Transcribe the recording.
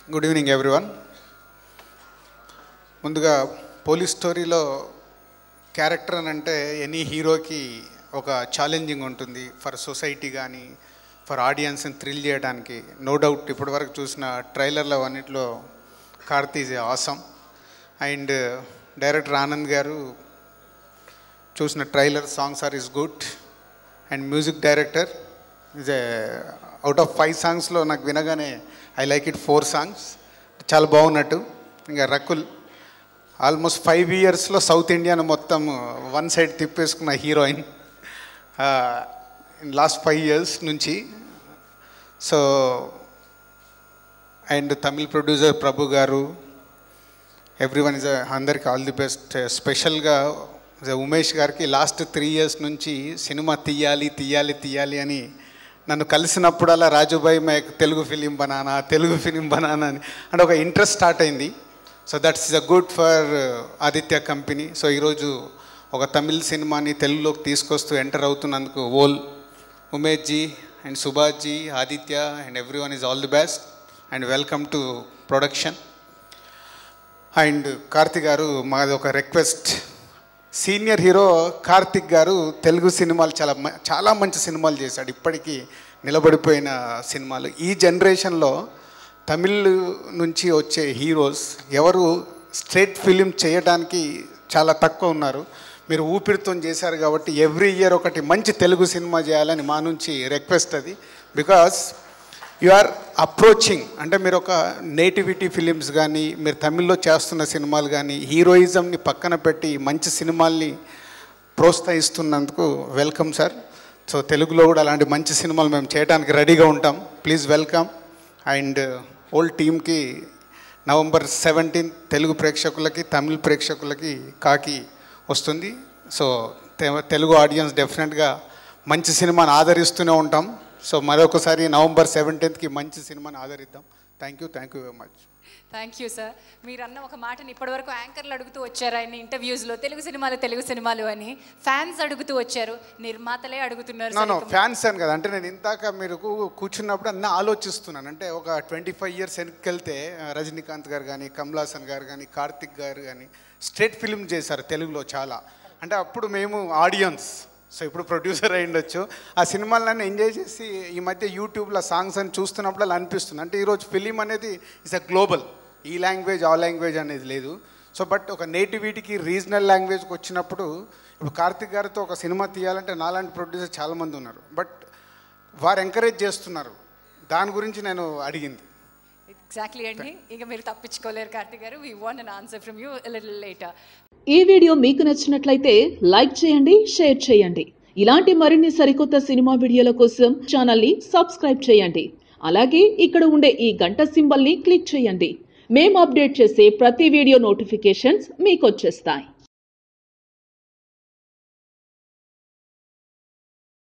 good evening everyone ముందుగా police స్టోరీలో character అని అంటే ఎనీ హీరోకి ఒక ఛాలెంజింగ్ ఉంటుంది ఫర్ సొసైటీ కానీ ఫర్ ఆడియన్స్ని థ్రిల్ చేయడానికి నో డౌట్ ఇప్పటివరకు చూసిన ట్రైలర్లో అన్నింటిలో Karthi is awesome and director Anand గారు చూసిన trailer songs are is good and music director is a out of five సాంగ్స్లో నాకు వినగానే I like it four songs చాలా బాగున్నట్టు ఇంకా రకుల్ ఆల్మోస్ట్ ఫైవ్ ఇయర్స్లో సౌత్ ఇండియాను మొత్తం వన్ సైడ్ తిప్పేసుకున్న heroine in last five years నుంచి so and Tamil producer Prabhu గారు ఎవ్రీవన్ ఇస్ అందరికి ఆల్ ది బెస్ట్ స్పెషల్గా ఉమేష్ గారికి లాస్ట్ త్రీ ఇయర్స్ నుంచి సినిమా తీయాలి తీయాలి తీయాలి అని నన్ను కలిసినప్పుడల్లా రాజుబాయి మే తెలుగు ఫిలిం బనానా తెలుగు ఫిలిం బనానా అని అంటే ఒక ఇంట్రెస్ట్ స్టార్ట్ అయింది so that's is a good for Aditya company so ఈరోజు ఒక తమిళ్ సినిమాని తెలుగులోకి తీసుకొస్తూ ఎంటర్ అవుతున్నందుకు ఓల్ Umesh ji and Subhash ji Aditya and every everyone is all the best and welcome to production and Karthik గారు మాది ఒక రిక్వెస్ట్ సీనియర్ హీరో కార్తిక్ గారు తెలుగు సినిమాలు చాలా మ- చాలా మంచి సినిమాలు చేశాడు ఇప్పటికీ నిలబడిపోయిన సినిమాలు ఈ జనరేషన్లో తమిళ్ నుంచి వచ్చే హీరోస్ ఎవరు స్ట్రేట్ ఫిలిం చేయడానికి చాలా తక్కువ ఉన్నారు మీరు ఊపిరితో చేశారు కాబట్టి ఎవ్రీ ఇయర్ ఒకటి మంచి తెలుగు సినిమా చేయాలని మా నుంచి రిక్వెస్ట్ అది బికాస్ యు ఆర్ అప్రోచింగ్ అంటే మీరు ఒక నేటివిటీ ఫిలిమ్స్ కానీ మీరు తమిళ్లో చేస్తున్న సినిమాలు కానీ హీరోయిజంని పక్కన పెట్టి మంచి సినిమాల్ని ప్రోత్సహిస్తున్నందుకు వెల్కమ్ సార్ సో తెలుగులో కూడా అలాంటి మంచి సినిమాలు మేము చేయడానికి రెడీగా ఉంటాం ప్లీజ్ వెల్కమ్ అండ్ ఓల్డ్ టీమ్కి నవంబర్ సెవెంటీన్త్ తెలుగు ప్రేక్షకులకి తమిళ ప్రేక్షకులకి కాకి వస్తుంది సో తె- తెలుగు ఆడియన్స్ డెఫినెట్గా మంచి సినిమాని ఆదరిస్తూనే ఉంటాం సో మరొకసారి నవంబర్ సెవెంటీన్త్కి మంచి సినిమాని ఆదరిద్దాం thank you thank you very much thank you sir మీరు అన్న ఒక మాటని ఇప్పటివరకు యాంకర్లు అడుగుతూ వచ్చారు ఆయన ఇంటర్వ్యూస్లో తెలుగు సినిమాలు తెలుగు సినిమాలు అని ఫ్యాన్స్ అడుగుతూ వచ్చారు నిర్మాతలే అడుగుతున్నారు నో సార్ నో ఇక ఫ్యాన్స్ అని కదా అంటే నేను ఇందాక మీరు కూ- కూర్చున్నప్పుడు అన్న ఆలోచిస్తున్నాను అంటే ఒక ట్వంటీ ఫైవ్ ఇయర్స్ వెనక్కి రజనీకాంత్ గారు కానీ కమలాసన్ గారు కానీ కార్తిక్ గారు కానీ స్ట్రేట్ ఫిలిం చేశారు తెలుగులో చాలా అంటే అప్పుడు మేము ఆడియన్స్ సో ఇప్పుడు ప్రొడ్యూసర్ అయి ఉండొచ్చు ఆ సినిమాలన్నీ ఎంజాయ్ చేసి ఈ మధ్య యూట్యూబ్లో సాంగ్స్ అని చూస్తున్నప్పుడు అలా అనిపిస్తుంది అంటే ఈరోజు ఫిలిం అనేది ఇస్ అ గ్లోబల్ ఈ లాంగ్వేజ్ ఆ లాంగ్వేజ్ అనేది లేదు సో బట్ ఒక నేటివిటీకి రీజనల్ లాంగ్వేజ్కి వచ్చినప్పుడు ఇప్పుడు కార్తిక్ గారితో ఒక సినిమా తీయాలంటే నాలాంటి ప్రొడ్యూసర్ చాలామంది ఉన్నారు బట్ వారు ఎంకరేజ్ చేస్తున్నారు దాని గురించి నేను అడిగింది ఎగ్జాక్ట్లీ అండి ఇక మీరు తప్పించుకోలేరు కార్తిక్ గారు we want an answer from you little later ఈ వీడియో మీకు నచ్చినట్లయితే లైక్ చేయండి షేర్ చేయండి ఇలాంటి మరిన్ని సరికొత్త సినిమా వీడియోల కోసం ఛానల్ని సబ్స్క్రైబ్ చేయండి అలాగే ఇక్కడ ఉండే ఈ గంట సింబల్ని క్లిక్ చేయండి మేము అప్డేట్ చేసే ప్రతి వీడియో నోటిఫికేషన్స్ మీకు వచ్చేస్తాయి